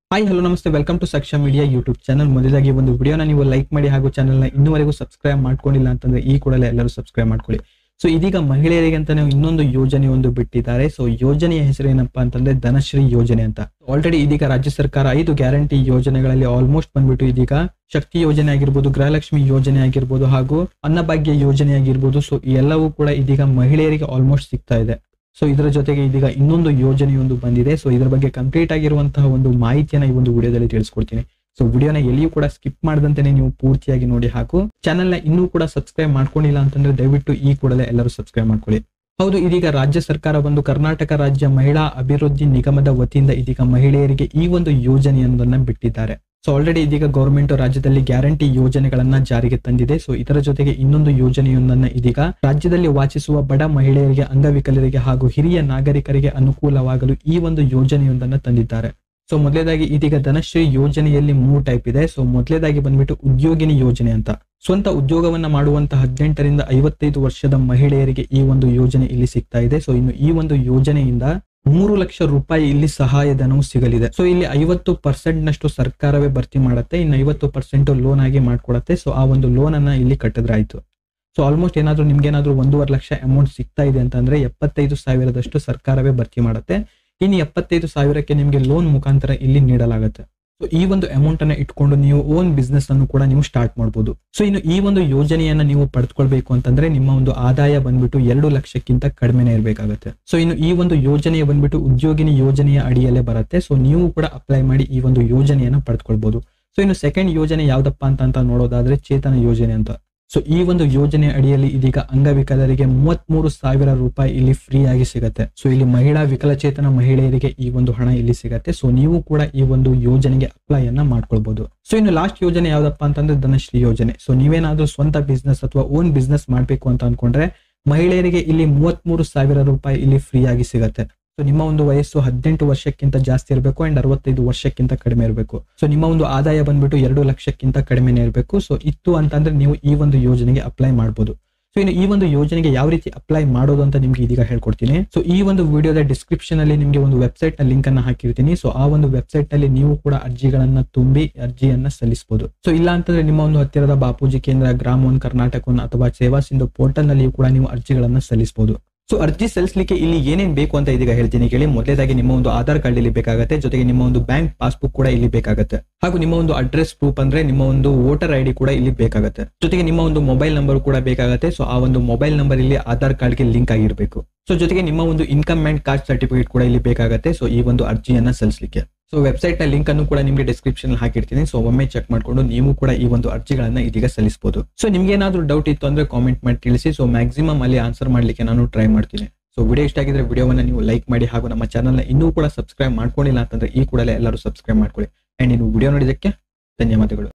hi hello ನಮಸ್ತೆ welcome to Saksha media YouTube channel ಮೊದಲಾಗಿ ಒಂದು ವಿಡಿಯೋನ ನೀವು ಲೈಕ್ ಮಾಡಿ ಹಾಗೂ ಚಾನಲ್ನ ಇನ್ನೂವರೆಗೂ ಸಬ್ಸ್ಕ್ರೈಬ್ ಮಾಡ್ಕೊಂಡಿಲ್ಲ ಅಂತಂದ್ರೆ ಈ ಕೂಡಲೇ ಎಲ್ಲರೂ ಸಬ್ಸ್ಕ್ರೈಬ್ ಮಾಡ್ಕೊಳ್ಳಿ ಸೊ ಇದೀಗ ಮಹಿಳೆಯರಿಗೆ ಅಂತಾನೆ ಇನ್ನೊಂದು ಯೋಜನೆ ಒಂದು ಬಿಟ್ಟಿದ್ದಾರೆ ಸೊ ಯೋಜನೆಯ ಹೆಸರು ಏನಪ್ಪಾ ಅಂತಂದ್ರೆ ಧನಶ್ರೀ ಯೋಜನೆ ಅಂತ ಆಲ್ರೆಡಿ ಇದೀಗ ರಾಜ್ಯ ಸರ್ಕಾರ ಐದು ಗ್ಯಾರಂಟಿ ಯೋಜನೆಗಳಲ್ಲಿ ಆಲ್ಮೋಸ್ಟ್ ಬಂದ್ಬಿಟ್ಟು ಇದೀಗ ಶಕ್ತಿ ಯೋಜನೆ ಆಗಿರ್ಬೋದು ಗೃಹಲಕ್ಷ್ಮಿ ಯೋಜನೆ ಆಗಿರ್ಬೋದು ಹಾಗೂ ಅನ್ನಭಾಗ್ಯ ಯೋಜನೆ ಆಗಿರ್ಬೋದು ಸೊ ಈ ಎಲ್ಲವೂ ಕೂಡ ಇದೀಗ ಮಹಿಳೆಯರಿಗೆ ಆಲ್ಮೋಸ್ಟ್ ಸಿಗ್ತಾ ಇದೆ ಸೊ ಇದರ ಜೊತೆಗೆ ಇದೀಗ ಇನ್ನೊಂದು ಯೋಜನೆಯೊಂದು ಬಂದಿದೆ ಸೊ ಇದರ ಬಗ್ಗೆ ಕಂಪ್ಲೀಟ್ ಆಗಿರುವಂತಹ ಒಂದು ಮಾಹಿತಿಯನ್ನ ಈ ಒಂದು ವಿಡಿಯೋದಲ್ಲಿ ತಿಳಿಸ್ಕೊಡ್ತೀನಿ ಸೊ ವಿಡಿಯೋನ ಎಲ್ಲಿಯೂ ಕೂಡ ಸ್ಕಿಪ್ ಮಾಡದಂತೆನೆ ನೀವು ಪೂರ್ತಿಯಾಗಿ ನೋಡಿ ಹಾಗೂ ಚಾನೆಲ್ನ ಇನ್ನೂ ಕೂಡ ಸಬ್ಸ್ಕ್ರೈಬ್ ಮಾಡ್ಕೊಂಡಿಲ್ಲ ಅಂತಂದ್ರೆ ದಯವಿಟ್ಟು ಈ ಕೂಡಲೇ ಎಲ್ಲರೂ ಸಬ್ಸ್ಕ್ರೈಬ್ ಮಾಡ್ಕೊಳ್ಳಿ ಹೌದು ಇದೀಗ ರಾಜ್ಯ ಸರ್ಕಾರ ಒಂದು ಕರ್ನಾಟಕ ರಾಜ್ಯ ಮಹಿಳಾ ಅಭಿವೃದ್ಧಿ ನಿಗಮದ ವತಿಯಿಂದ ಇದೀಗ ಮಹಿಳೆಯರಿಗೆ ಈ ಒಂದು ಯೋಜನೆಯೊಂದನ್ನ ಬಿಟ್ಟಿದ್ದಾರೆ ಸೊ ಆಲ್ರೆಡಿ ಇದೀಗ ಗವರ್ಮೆಂಟ್ ರಾಜ್ಯದಲ್ಲಿ ಗ್ಯಾರಂಟಿ ಯೋಜನೆಗಳನ್ನ ಜಾರಿಗೆ ತಂದಿದೆ ಸೊ ಇದರ ಜೊತೆಗೆ ಇನ್ನೊಂದು ಯೋಜನೆಯೊಂದನ್ನ ಇದೀಗ ರಾಜ್ಯದಲ್ಲಿ ವಾಸಿಸುವ ಬಡ ಮಹಿಳೆಯರಿಗೆ ಅಂಗವಿಕಲರಿಗೆ ಹಾಗೂ ಹಿರಿಯ ನಾಗರಿಕರಿಗೆ ಅನುಕೂಲವಾಗಲು ಈ ಒಂದು ಯೋಜನೆಯೊಂದನ್ನ ತಂದಿದ್ದಾರೆ ಸೊ ಮೊದಲೇದಾಗಿ ಇದೀಗ ಧನಶ್ರೀ ಯೋಜನೆಯಲ್ಲಿ ಮೂರು ಟೈಪ್ ಇದೆ ಸೊ ಮೊದಲೇದಾಗಿ ಬಂದ್ಬಿಟ್ಟು ಉದ್ಯೋಗಿನಿ ಯೋಜನೆ ಅಂತ ಸ್ವಂತ ಉದ್ಯೋಗವನ್ನ ಮಾಡುವಂತ ಹದಿನೆಂಟರಿಂದ ಐವತ್ತೈದು ವರ್ಷದ ಮಹಿಳೆಯರಿಗೆ ಈ ಒಂದು ಯೋಜನೆ ಇಲ್ಲಿ ಸಿಗ್ತಾ ಇದೆ ಸೊ ಇನ್ನು ಈ ಒಂದು ಯೋಜನೆಯಿಂದ ಮೂರು ಲಕ್ಷ ರೂಪಾಯಿ ಇಲ್ಲಿ ಸಹಾಯಧನವು ಸಿಗಲಿದೆ ಸೊ ಇಲ್ಲಿ ಐವತ್ತು ಪರ್ಸೆಂಟ್ ನಷ್ಟು ಸರ್ಕಾರವೇ ಭರ್ತಿ ಮಾಡುತ್ತೆ ಇನ್ನು ಐವತ್ತು ಪರ್ಸೆಂಟ್ ಲೋನ್ ಆಗಿ ಮಾಡ್ಕೊಡತ್ತೆ ಸೊ ಆ ಒಂದು ಲೋನ್ ಅನ್ನ ಇಲ್ಲಿ ಕಟ್ಟಿದ್ರೆ ಆಯ್ತು ಸೊ ಆಲ್ಮೋಸ್ಟ್ ಏನಾದ್ರೂ ನಿಮ್ಗೆ ಏನಾದ್ರೂ ಒಂದೂವರೆ ಲಕ್ಷ ಅಮೌಂಟ್ ಸಿಗ್ತಾ ಇದೆ ಅಂತಂದ್ರೆ ಎಪ್ಪತ್ತೈದು ಸಾವಿರದಷ್ಟು ಸರ್ಕಾರವೇ ಭರ್ತಿ ಮಾಡುತ್ತೆ ಇನ್ನು ಎಪ್ಪತ್ತೈದು ಸಾವಿರಕ್ಕೆ ನಿಮ್ಗೆ ಲೋನ್ ಮುಖಾಂತರ ಇಲ್ಲಿ ನೀಡಲಾಗುತ್ತೆ ಸೊ ಈ ಒಂದು ಅಮೌಂಟ್ ಅನ್ನ ಇಟ್ಕೊಂಡು ನೀವು ಓನ್ ಬಿಸ್ನೆಸ್ ಅನ್ನು ಕೂಡ ನೀವು ಸ್ಟಾರ್ಟ್ ಮಾಡಬಹುದು ಸೊ ಇನ್ನು ಈ ಒಂದು ಯೋಜನೆಯನ್ನ ನೀವು ಪಡೆದುಕೊಳ್ಬೇಕು ಅಂತಂದ್ರೆ ನಿಮ್ಮ ಒಂದು ಆದಾಯ ಬಂದ್ಬಿಟ್ಟು ಎರಡು ಲಕ್ಷಕ್ಕಿಂತ ಕಡಿಮೆನೇ ಇರಬೇಕಾಗುತ್ತೆ ಸೊ ಇನ್ನು ಈ ಒಂದು ಯೋಜನೆಯ ಬಂದ್ಬಿಟ್ಟು ಉದ್ಯೋಗಿನಿ ಯೋಜನೆಯ ಅಡಿಯಲ್ಲೇ ಬರುತ್ತೆ ಸೊ ನೀವು ಕೂಡ ಅಪ್ಲೈ ಮಾಡಿ ಈ ಒಂದು ಯೋಜನೆಯನ್ನ ಪಡೆದುಕೊಳ್ಬಹುದು ಸೊ ಇನ್ನು ಸೆಕೆಂಡ್ ಯೋಜನೆ ಯಾವ್ದಪ್ಪ ಅಂತ ಅಂತ ನೋಡೋದಾದ್ರೆ ಚೇತನ ಯೋಜನೆ ಅಂತ ಸೊ ಈ ಒಂದು ಯೋಜನೆ ಅಡಿಯಲ್ಲಿ ಇದೀಗ ಅಂಗವಿಕಲರಿಗೆ ಮೂವತ್ಮೂರು ಸಾವಿರ ರೂಪಾಯಿ ಇಲ್ಲಿ ಫ್ರೀ ಆಗಿ ಸಿಗತ್ತೆ ಸೊ ಇಲ್ಲಿ ಮಹಿಳಾ ವಿಕಲಚೇತನ ಮಹಿಳೆಯರಿಗೆ ಈ ಒಂದು ಹಣ ಇಲ್ಲಿ ಸಿಗತ್ತೆ ಸೊ ನೀವು ಕೂಡ ಈ ಒಂದು ಯೋಜನೆಗೆ ಅಪ್ಲೈ ಅನ್ನ ಮಾಡ್ಕೊಳ್ಬಹುದು ಸೊ ಇನ್ನು ಲಾಸ್ಟ್ ಯೋಜನೆ ಯಾವ್ದಪ್ಪ ಅಂತಂದ್ರೆ ಧನಶ್ರೀ ಯೋಜನೆ ಸೊ ನೀವೇನಾದ್ರೂ ಸ್ವಂತ ಬಿಸ್ನೆಸ್ ಅಥವಾ ಓನ್ ಬಿಸ್ನೆಸ್ ಮಾಡ್ಬೇಕು ಅಂತ ಅನ್ಕೊಂಡ್ರೆ ಮಹಿಳೆಯರಿಗೆ ಇಲ್ಲಿ ಮೂವತ್ಮೂರು ಸಾವಿರ ರೂಪಾಯಿ ಇಲ್ಲಿ ಫ್ರೀ ಆಗಿ ಸಿಗತ್ತೆ ಸೊ ನಿಮ್ಮ ಒಂದು ವಯಸ್ಸು ಹದಿನೆಂಟು ವರ್ಷಕ್ಕಿಂತ ಜಾಸ್ತಿ ಇರಬೇಕು ಅಂಡ್ ಅರವತ್ತೈದು ವರ್ಷಕ್ಕಿಂತ ಕಡಿಮೆ ಇರಬೇಕು ಸೊ ನಿಮ್ಮ ಒಂದು ಆದಾಯ ಬಂದ್ಬಿಟ್ಟು ಎರಡು ಲಕ್ಷಕ್ಕಿಂತ ಕಡಿಮೆನೇ ಇರಬೇಕು ಸೊ ಇತ್ತು ಅಂತಂದ್ರೆ ನೀವು ಈ ಒಂದು ಯೋಜನೆಗೆ ಅಪ್ಲೈ ಮಾಡಬಹುದು ಸೊ ಇನ್ನು ಈ ಒಂದು ಯೋಜನೆಗೆ ಯಾವ ರೀತಿ ಅಪ್ಲೈ ಮಾಡೋದು ಅಂತ ನಿಮ್ಗೆ ಇದೀಗ ಹೇಳ್ಕೊಡ್ತೀನಿ ಸೊ ಈ ಒಂದು ವಿಡಿಯೋದ ಡಿಸ್ಕ್ರಿಪ್ಷನ್ ಅಲ್ಲಿ ನಿಮಗೆ ಒಂದು ವೆಬ್ಸೈಟ್ ನ ಲಿಂಕ್ ಅನ್ನ ಹಾಕಿರ್ತೀನಿ ಸೊ ಆ ಒಂದು ವೆಬ್ಸೈಟ್ ನಲ್ಲಿ ನೀವು ಕೂಡ ಅರ್ಜಿಗಳನ್ನ ತುಂಬಿ ಅರ್ಜಿಯನ್ನ ಸಲ್ಲಿಸಬಹುದು ಸೊ ಇಲ್ಲ ಅಂತಂದ್ರೆ ನಿಮ್ಮ ಒಂದು ಹತ್ತಿರದ ಬಾಪೂಜಿ ಕೇಂದ್ರ ಗ್ರಾಮ ಒನ್ ಕರ್ನಾಟಕ ಒನ್ ಅಥವಾ ಸೇವಾ ಸಿಂಧು ಪೋರ್ಟಲ್ ನಲ್ಲಿ ಕೂಡ ನೀವು ಅರ್ಜಿಗಳನ್ನ ಸಲ್ಲಿಸಬಹುದು ಸೊ ಅರ್ಜಿ ಸಲ್ಲಿಸಲಿಕ್ಕೆ ಇಲ್ಲಿ ಏನೇನ್ ಬೇಕು ಅಂತ ಇದೀಗ ಹೇಳ್ತೀನಿ ಕೇಳಿ ಮೊದಲೇದಾಗಿ ನಿಮ್ಮ ಒಂದು ಆಧಾರ್ ಕಾರ್ಡ್ ಇಲ್ಲಿ ಬೇಕಾಗುತ್ತೆ ಜೊತೆಗೆ ನಿಮ್ಮ ಒಂದು ಬ್ಯಾಂಕ್ ಪಾಸ್ಬುಕ್ ಕೂಡ ಇಲ್ಲಿ ಬೇಕಾಗುತ್ತೆ ಹಾಗೂ ನಿಮ್ಮ ಒಂದು ಅಡ್ರೆಸ್ ಪ್ರೂಫ್ ಅಂದ್ರೆ ನಿಮ್ಮ ಒಂದು ವೋಟರ್ ಐಡಿ ಕೂಡ ಇಲ್ಲಿ ಬೇಕಾಗುತ್ತೆ ಜೊತೆಗೆ ನಿಮ್ಮ ಒಂದು ಮೊಬೈಲ್ ನಂಬರ್ ಕೂಡ ಬೇಕಾಗುತ್ತೆ ಸೊ ಆ ಒಂದು ಮೊಬೈಲ್ ನಂಬರ್ ಇಲ್ಲಿ ಆಧಾರ್ ಕಾರ್ಡ್ಗೆ ಲಿಂಕ್ ಆಗಿರಬೇಕು ಸೊ ಜೊತೆಗೆ ನಿಮ್ಮ ಒಂದು ಇನ್ಕಮ್ ಅಂಡ್ ಕಾಸ್ಟ್ ಸರ್ಟಿಫಿಕೇಟ್ ಕೂಡ ಇಲ್ಲಿ ಬೇಕಾಗುತ್ತೆ ಸೊ ಈ ಒಂದು ಅರ್ಜಿಯನ್ನ ಸಲ್ಲಿಸಲಿಕ್ಕೆ ಸೊ ವೆಬ್ಸೈಟ್ ನ ಲಿಂಕ್ ಅನ್ನು ಕೂಡ ನಿಮಗೆ ಡಿಸ್ಕ್ರಿಪ್ಷನ್ ಹಾಕಿರ್ತೀನಿ ಸೊ ಒಮ್ಮೆ ಚೆಕ್ ಮಾಡ್ಕೊಂಡು ನೀವು ಕೂಡ ಈ ಒಂದು ಅರ್ಜಿಗಳನ್ನ ಇದೀಗ ಸಲ್ಲಿಸಬಹುದು ಸೊ ನಿಮ್ಗೆ ಏನಾದ್ರೂ ಡೌಟ್ ಇತ್ತು ಅಂದ್ರೆ ಕಾಮೆಂಟ್ ಮಾಡಿ ತಿಳಿಸಿ ಸೊ ಮ್ಯಾಕ್ಸಿಮಮ್ ಅಲ್ಲಿ ಆನ್ಸರ್ ಮಾಡ್ಲಿಕ್ಕೆ ನಾನು ಟ್ರೈ ಮಾಡ್ತೀನಿ ಸೊ ವಿಡಿಯೋ ಇಷ್ಟ ಆಗಿದ್ರೆ ವಿಡಿಯೋವನ್ನ ನೀವು ಲೈಕ್ ಮಾಡಿ ಹಾಗೂ ನಮ್ಮ ಚಾನಲ್ನ ಇನ್ನೂ ಕೂಡ ಸಬ್ಸ್ಕ್ರೈಬ್ ಮಾಡ್ಕೊಂಡಿಲ್ಲ ಅಂತಂದ್ರೆ ಈ ಕೂಡಲೇ ಎಲ್ಲರೂ ಸಬ್ಸ್ಕ್ರೈಬ್ ಮಾಡ್ಕೊಳ್ಳಿ ಅಂಡ್ ನೀವು ವಿಡಿಯೋ ನೋಡಿದಕ್ಕೆ ಧನ್ಯವಾದಗಳು